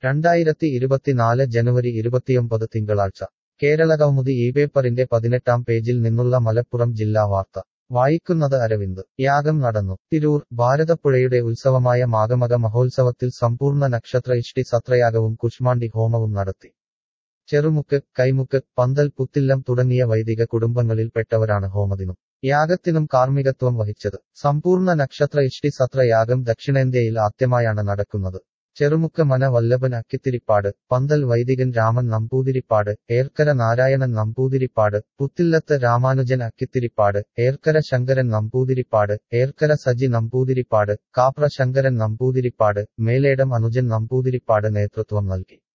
രണ്ടായിരത്തി ഇരുപത്തിനാല് ജനുവരി ഇരുപത്തിയൊമ്പത് തിങ്കളാഴ്ച കേരളകൗമുദി ഈ പേപ്പറിന്റെ പതിനെട്ടാം പേജിൽ നിന്നുള്ള മലപ്പുറം ജില്ലാ വാർത്ത വായിക്കുന്നത് അരവിന്ദ് യാഗം നടന്നു തിരൂർ ഭാരതപ്പുഴയുടെ ഉത്സവമായ മാഘമക മഹോത്സവത്തിൽ സമ്പൂർണ്ണ നക്ഷത്ര ഇഷ്ടി സത്രയാഗവും കുഷ്മാണ്ഡി ഹോമവും നടത്തി ചെറുമുക്ക് കൈമുക്ക് പന്തൽ പുത്തില്ലം തുടങ്ങിയ വൈദിക കുടുംബങ്ങളിൽപ്പെട്ടവരാണ് ഹോമദിനം യാഗത്തിനും കാർമ്മികത്വം വഹിച്ചത് സമ്പൂർണ്ണ നക്ഷത്ര ഇഷ്ടി സത്ര യാഗം ദക്ഷിണേന്ത്യയിൽ ആദ്യമായാണ് നടക്കുന്നത് ചെറുമുക്ക് മന വല്ലഭൻ അക്കിത്തിരിപ്പാട് പന്തൽ വൈദികൻ രാമൻ നമ്പൂതിരിപ്പാട് ഏർക്കര നാരായണൻ നമ്പൂതിരിപ്പാട് പുത്തില്ലത്ത് രാമാനുജൻ അക്കിത്തിരിപ്പാട് ഏർക്കര ശങ്കരൻ നമ്പൂതിരിപ്പാട് ഏർക്കര സജി നമ്പൂതിരിപ്പാട് കാപ്ര ശങ്കരൻ നമ്പൂതിരിപ്പാട് മേലേടം അനുജൻ നമ്പൂതിരിപ്പാട് നേതൃത്വം നൽകി